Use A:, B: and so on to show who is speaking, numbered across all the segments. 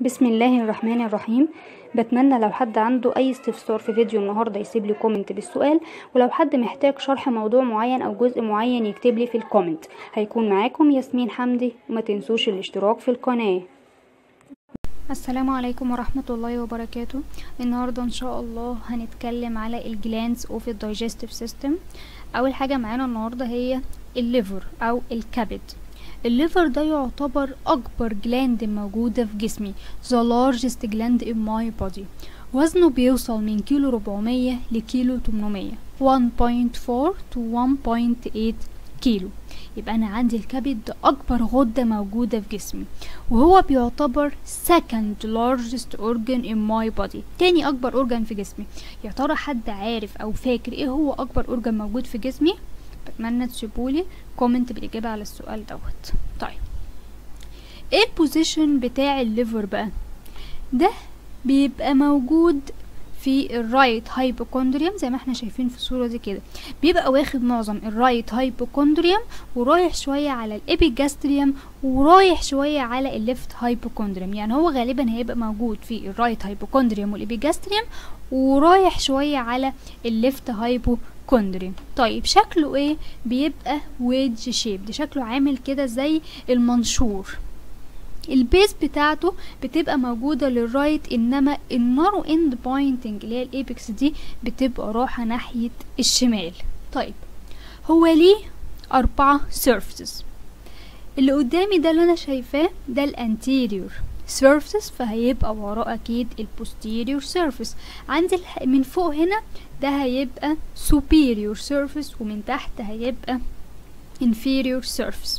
A: بسم الله الرحمن الرحيم بتمنى لو حد عنده اي استفسار في فيديو النهارده يسيب لي كومنت بالسؤال ولو حد محتاج شرح موضوع معين او جزء معين يكتب لي في الكومنت هيكون معاكم ياسمين حمدي وما تنسوش الاشتراك في القناه السلام عليكم ورحمة الله وبركاته النهاردة ان شاء الله هنتكلم على الجلانس اوف الدايجستيف سيستم اول حاجة معانا النهاردة هي الليفر او الكبد الليفر ده يعتبر اكبر جلاند موجودة في جسمي the largest gland in my body وزنه بيوصل من كيلو 400 لكيلو 800 1.4 to 1.8 كيلو يبقى انا عندي الكبد ده اكبر غدة موجودة في جسمي وهو بيعتبر second largest organ in my body تاني اكبر organ في جسمي يا ترى حد عارف او فاكر ايه هو اكبر organ موجود في جسمي بتمنى تسيبولي كومنت بالاجابة على السؤال دوت طيب ايه البوزيشن بتاع الليفر بقى ده بيبقى موجود في الرايت هايبوكوندريوم زي ما احنا شايفين في الصورة دي كده بيبقى واخد معظم الرايت هايبوكوندريوم ورايح شوية على الابيجاستريوم ورايح شوية على الليفت هايبوكوندريوم يعني هو غالبا هيبقى موجود في الرايت هايبوكوندريوم والابيجاستريوم ورايح شوية على الليفت هايبوكوندريوم طيب شكله ايه بيبقى ويدج شيب ده شكله عامل كده زي المنشور البيس بتاعته بتبقى موجودة للرايت انما النارو اند بوينتنج اللي هي الايبكس دي بتبقى رايحة ناحية الشمال طيب هو ليه اربعة سيرفيسز اللي قدامي ده اللي انا شايفاه ده الانتيريور سيرفيسز فهيبقى وراه اكيد البوستيريور سيرفيس عندي من فوق هنا ده هيبقى superior surface ومن تحت هيبقى inferior surface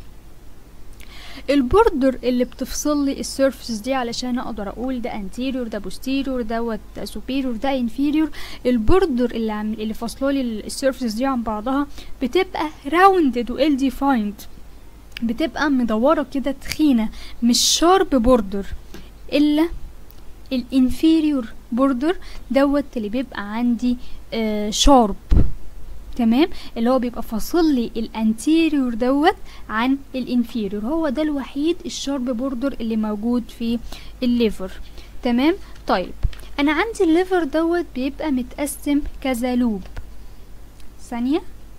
A: البوردر اللي بتفصل لي السيرفيسز دي علشان اقدر اقول ده انتيريور ده بوستيريور دوت سوبيريور ده انفيريور البوردر اللي عم اللي فاصله لي السيرفيسز دي عن بعضها بتبقى راوندد ويل ديفايند بتبقى مدوره كده تخينه مش شارب بوردر الا الانفيريور بوردر دوت اللي بيبقى عندي آه شارب تمام اللي هو بيبقى فاصل لي الانتيريور دوت عن الانفيريور هو ده الوحيد الشارب بوردر اللي موجود في الليفر تمام طيب انا عندي الليفر دوت بيبقى متقسم كذا لوب ثانيه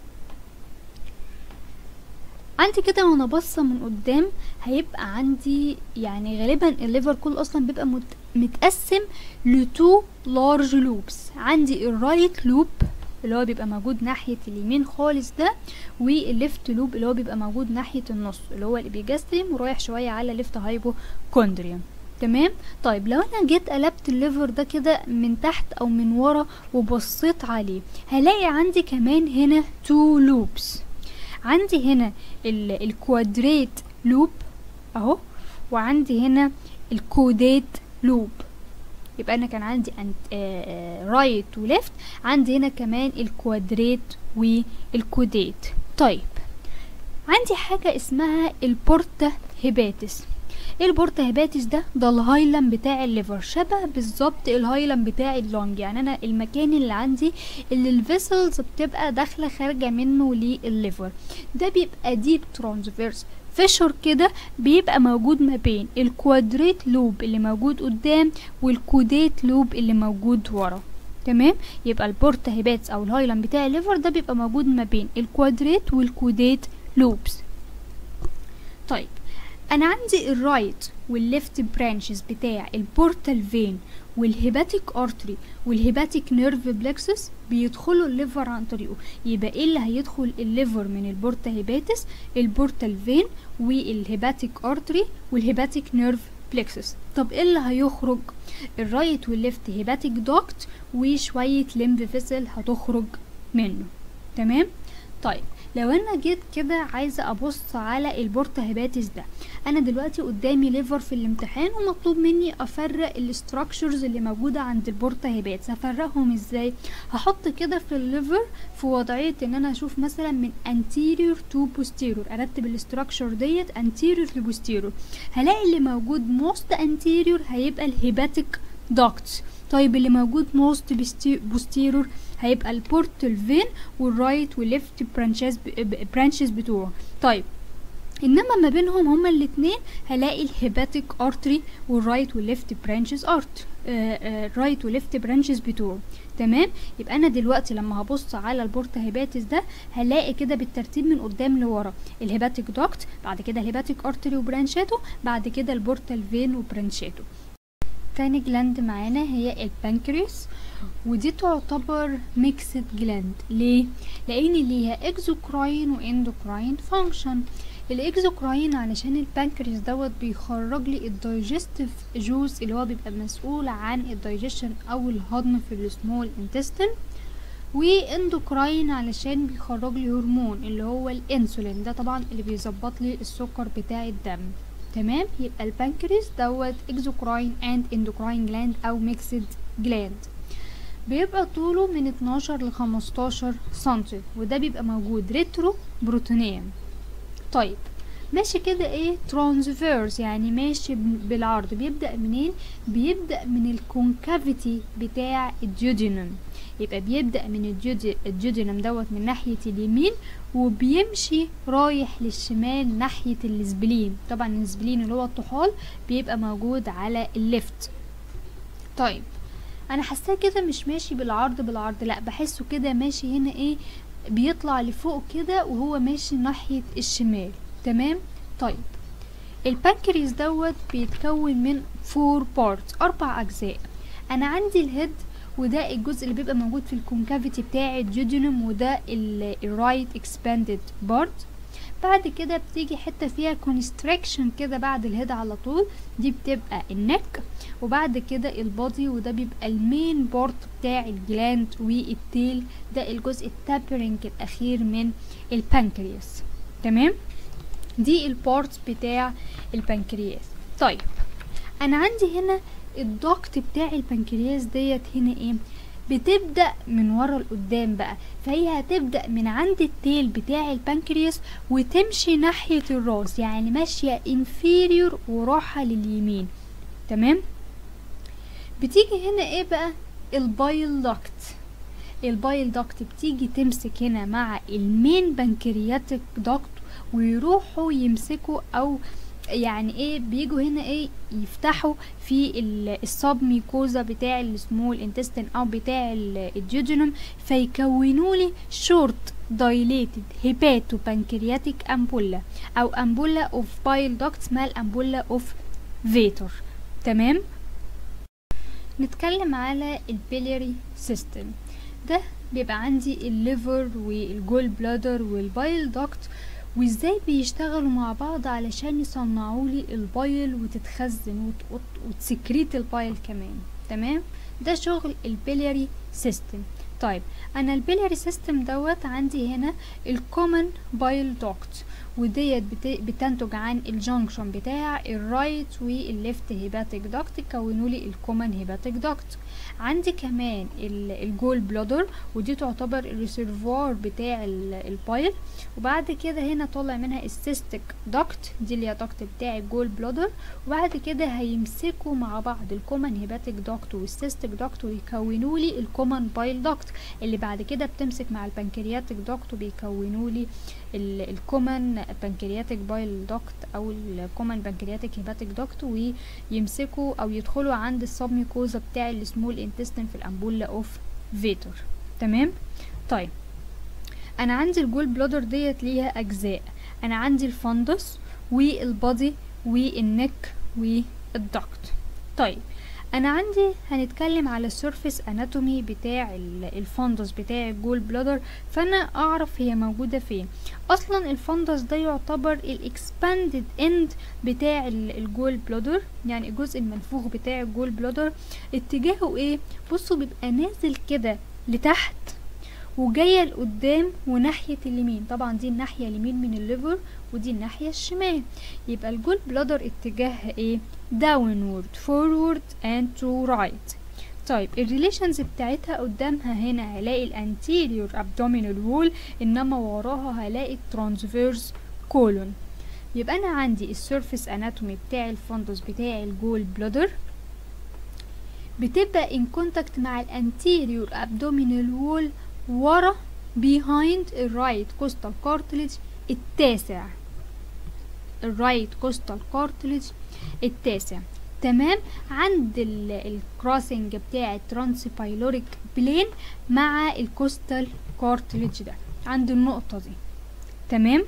A: عندي كده وانا باصه من قدام هيبقى عندي يعني غالبا الليفر كله اصلا بيبقى مت... متقسم لتو لارج لوبس عندي الرايت لوب اللي هو بيبقى موجود ناحية اليمين خالص ده والليفت لوب اللي هو بيبقى موجود ناحية النص اللي هو الابيجاستريم ورايح شوية على ليفت هايبوكوندريوم تمام طيب لو انا جيت قلبت الليفر ده كده من تحت او من ورا وبصيت عليه هلاقي عندي كمان هنا تو لوبس عندي هنا الكوادريت لوب اهو وعندي هنا الكوديت لوب يبقى انا كان عندي رايت وليفت عندي هنا كمان الكوادريت والكوديت طيب عندي حاجة اسمها البورتا هيباتس ايه البورتا هيباتس ده ده الهايلم بتاع الليفر شبه بالظبط الهايلم بتاع اللونج يعني انا المكان اللي عندي اللي الفيسلز بتبقى داخله خارجه منه للليفر ده بيبقى ديب ترانسفيرس فيشر كده بيبقى موجود ما بين الكوادريت لوب اللي موجود قدام والكوديت لوب اللي موجود ورا تمام يبقى البورتا هيباتس او الهايلم بتاع الليفر ده بيبقى موجود ما بين الكوادريت والكوديت لوبس طيب انا عندي الرايت والليفت برانشز بتاع البورتال فين والهيباتيك ارتري والهيباتيك نيرف بلكسس بيدخلوا الليفر عن طريقه يبقى ايه اللي هيدخل الليفر من البورتا هيباتس البورتال فين والهيباتيك ارتري والهيباتيك نيرف بلكسس طب ايه اللي هيخرج الرايت والليفت هيباتيك دوكت وشويه لمب فيسل هتخرج منه تمام طيب لو انا جيت كده عايزه ابص على البورتا هيباتس ده انا دلوقتي قدامي ليفر في الامتحان ومطلوب مني افرق الاستراكشرز اللي موجوده عند البورتا هيباتس هفرقهم ازاي هحط كده في الليفر في وضعيه ان انا اشوف مثلا من anterior to posterior ارتب الاستراكشر ديت anterior to posterior هلاقي اللي موجود most anterior هيبقى الهيباتيك ducts طيب اللي موجود موست بوستيرور هيبقى البورتال فين والرايت والليفت برانشز برانشز بتوعه طيب انما ما بينهم هما الاتنين هلاقي الهيباتيك ارتري والرايت والليفت برانشز ارت رايت وليفت برانشز بتوعه تمام يبقى انا دلوقتي لما هبص على البورتا هيباتيس ده هلاقي كده بالترتيب من قدام لورا الهيباتيك دوكت بعد كده الهيباتيك ارتري وبرانشاته بعد كده البورتال فين وبرانشاته تاني جلاند معانا هي البنكرياس ودي تعتبر ميكسد جلاند ليه لان ليها اكزوكراين واندوكراين فانكشن الاكزوكراين علشان البنكرياس دوت بيخرج لي الدايجستيف جوز اللي هو بيبقى مسؤول عن الدايجيشن او الهضم في السمول انتستين واندوكراين علشان بيخرج لي هرمون اللي هو الانسولين ده طبعا اللي بيظبط لي السكر بتاع الدم تمام يبقى البنكرياس دوت اكزوكراين اند اندوكراين جلاند او ميكسد جلاند بيبقى طوله من 12 ل 15 سنتي وده بيبقى موجود ريترو بروتونيا طيب ماشي كده ايه ترانسفيرس يعني ماشي بالعرض بيبدأ منين بيبدأ من الكونكافيتي بتاع الديودينم يبقى بيبدأ من الجودي الجودينم دوت من ناحية اليمين وبيمشي رايح للشمال ناحية السبلين طبعا السبلين اللي هو الطحال بيبقى موجود على الليفت طيب انا حاساه كده مش ماشي بالعرض بالعرض لا بحسه كده ماشي هنا ايه بيطلع لفوق كده وهو ماشي ناحية الشمال تمام طيب البنكرياس دوت بيتكون من فور بارتس اربع اجزاء انا عندي الهيد وده الجزء اللي بيبقى موجود في الكونكافيتي بتاع الجيجينوم وده الرايت اكسباندد بارت بعد كده بتيجي حتة فيها كونستراكشن كده بعد الهيد على طول دي بتبقى النك وبعد كده البادي وده بيبقى المين بارت بتاع الجلاند والتيل ده الجزء التابرنج الاخير من البنكرياس تمام دي البارت بتاع البنكرياس طيب انا عندي هنا الضغط بتاع البنكرياس ديت هنا ايه بتبدأ من ورا لقدام بقى فهي هتبدأ من عند التيل بتاع البنكرياس وتمشي ناحية الراس يعني ماشية inferior وراحة لليمين تمام بتيجي هنا ايه بقى البايل داكت البايل داكت بتيجي تمسك هنا مع المين بنكرياتيك داكت ويروحوا يمسكوا او يعني ايه بيجوا هنا ايه يفتحوا في السب ميكوزا بتاع السمول انتستين او بتاع الجيجينوم فيكونوا لي شورت دايليتد هيباتو بانكرياتيك امبولا او امبولا اوف بايل دوكت اسمها الامبولا اوف فيتور تمام نتكلم على البيليري سيستم ده بيبقى عندي الليفر والجول بلادر والبايل دوكت وازاي بيشتغلوا مع بعض علشان يصنعوا لي البايل وتتخزن وت... وتسكريت البايل كمان تمام ده شغل البيلياري سيستم طيب انا البيلياري سيستم دوت عندي هنا الكومن بايل دوكت وديت بت... بتنتج عن الجنكشن بتاع الرايت والليفت هيباتيك دوكت يكونوا لي الكومن هيباتيك دوكت عندي كمان الجول بلادر ودي تعتبر الريسيرفوار بتاع البايل وبعد كده هنا طالع منها السيستيك داكت دي اللي هي داكت بتاع الجول بلادر وبعد كده هيمسكوا مع بعض الكومن هيباتيك داكت والسيستيك داكت ويكونوا لي الكومن بايل داكت اللي بعد كده بتمسك مع البنكرياتيك داكت وبيكونوا لي الكومن بنكرياتيك بايل داكت او الكومن بنكرياتيك هيباتيك داكت ويمسكوا او يدخلوا عند السبميكوزا بتاع السمول انتستين في الامبولا اوف فيتور تمام طيب انا عندي الجول بلادر ديت ليها اجزاء انا عندي الفندس والبادي والنك والدكت طيب انا عندي هنتكلم على السيرفيس اناتومي بتاع الفندس بتاع الجول بلادر فانا اعرف هي موجودة فين اصلا الفندس ده يعتبر الاكسباندد اند بتاع الجول بلادر يعني الجزء المنفوخ بتاع الجول بلادر اتجاهه ايه بصوا بيبقى نازل كده لتحت وجاية لقدام وناحية اليمين طبعا دي الناحية اليمين من الليفر ودي الناحية الشمال يبقى الجول بلادر اتجاهها ايه downward forward and to right طيب الريليشنز بتاعتها قدامها هنا هلاقي الانتيريور abdominal wall انما وراها هلاقي الترانسفيرس كولون يبقى انا عندي السيرفيس اناتومي بتاع الفندس بتاع الجول بلادر بتبقى ان كونتاكت مع الانتيريور abdominal wall ورا behind الرايت كوستال كارتليج التاسع الرايت كوستال كارتلج التاسع تمام عند الكروسنج بتاع الترانس بايلوريك بلين مع الكوستال كارتلج ده عند النقطة دي تمام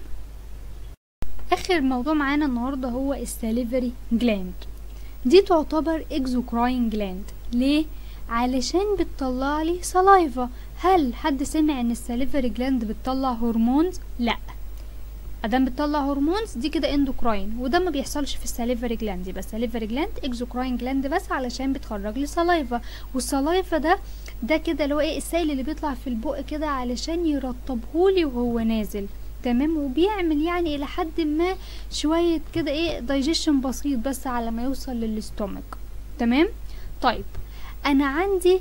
A: اخر موضوع معانا النهاردة هو الساليفري جلاند دي تعتبر اكزوكراين جلاند ليه علشان بتطلع لي سلايفا هل حد سمع ان الساليفري جلاند بتطلع هرمونز لا ادام بتطلع هرمونز دي كده اندوكراين وده ما بيحصلش في الساليفري جلاند يبقى الساليفري جلاند اكزوكراين جلاند بس علشان بتخرج لي سلايفا والسلايفا ده ده كده اللي هو ايه السائل اللي بيطلع في البق كده علشان يرطبهولي وهو نازل تمام وبيعمل يعني الى حد ما شويه كده ايه دايجيشن بسيط بس على ما يوصل للاستومك تمام طيب انا عندي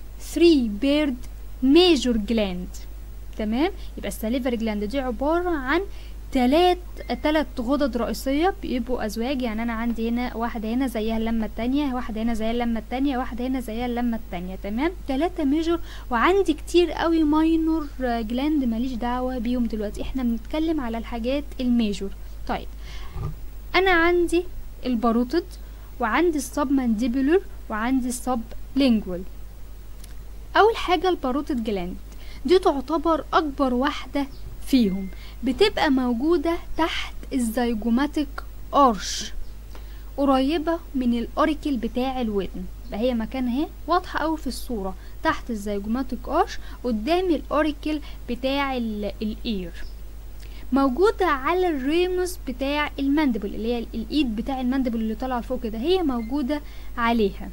A: 3 بيرد ميجور جلاند تمام يبقى الساليفري جلاند دي عباره عن تلات تلات غدد رئيسية بيبقوا أزواج يعني أنا عندي هنا واحدة هنا زيها اللمة التانية واحدة هنا زيها اللمة التانية واحدة هنا زيها اللمة التانية تمام تلاتة ميجور وعندي كتير قوي ماينور جلاند ماليش دعوة بيهم دلوقتي احنا بنتكلم على الحاجات الميجور طيب أنا عندي الباروتد وعندي السب مانديبولر وعندي السب لينجوال أول حاجة الباروتد جلاند دي تعتبر أكبر واحدة فيهم بتبقى موجودة تحت الزيجوماتيك أرش قريبة من الأوريكل بتاع الودن هي مكانها اهي واضحة أوي في الصورة تحت الزيجوماتيك أرش قدام الأوريكل بتاع الإير موجودة على الريموس بتاع الماندبل اللي هي الإيد بتاع الماندبل اللي طالعة لفوق كده هي موجودة عليها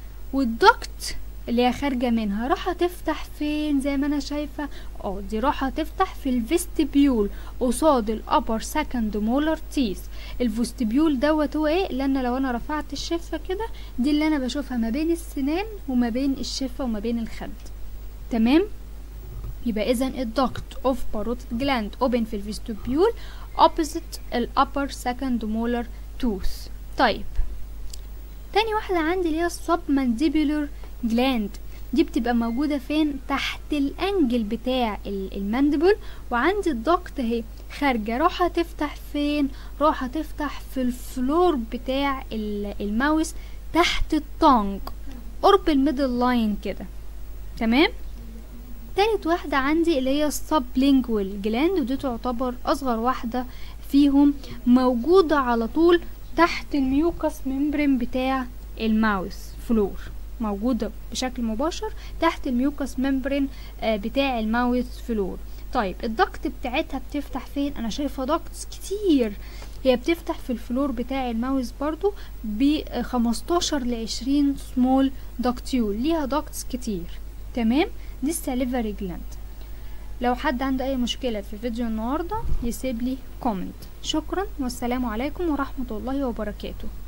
A: والدكت اللي هي خارجه منها راح تفتح فين زي ما انا شايفه اه دي راح تفتح في الفيستبيول قصاد الابر سكند مولر تيث الفيستبيول دوت هو ايه لان لو انا رفعت الشفه كده دي اللي انا بشوفها ما بين السنان وما بين الشفه وما بين الخد تمام يبقى اذا الدكت اوف باروتيد جلاند اوبن في الفيستبيول opposite الابر سكند مولر توث طيب تاني واحدة عندي اللي هي السب مانديبولر جلاند دي بتبقى موجودة فين تحت الانجل بتاع الماندبل وعندي الضغط اهي خارجة راح تفتح فين راح تفتح في الفلور بتاع الماوس تحت التونج قرب الميدل لاين كده تمام تالت واحدة عندي اللي هي السبلينجوال جلاند ودي تعتبر اصغر واحدة فيهم موجودة على طول تحت الميوكس ممبرين بتاع الماوس فلور موجودة بشكل مباشر تحت الميوكس ممبرين بتاع الماوث فلور طيب الضغط بتاعتها بتفتح فين انا شايفة ضغط كتير هي بتفتح في الفلور بتاع الماوس برضو ب 15 ل 20 سمول دكتيول ليها ضغط كتير تمام دي الساليفري جلاند لو حد عنده اي مشكلة في فيديو النهاردة يسيب لي كومنت شكرا والسلام عليكم ورحمة الله وبركاته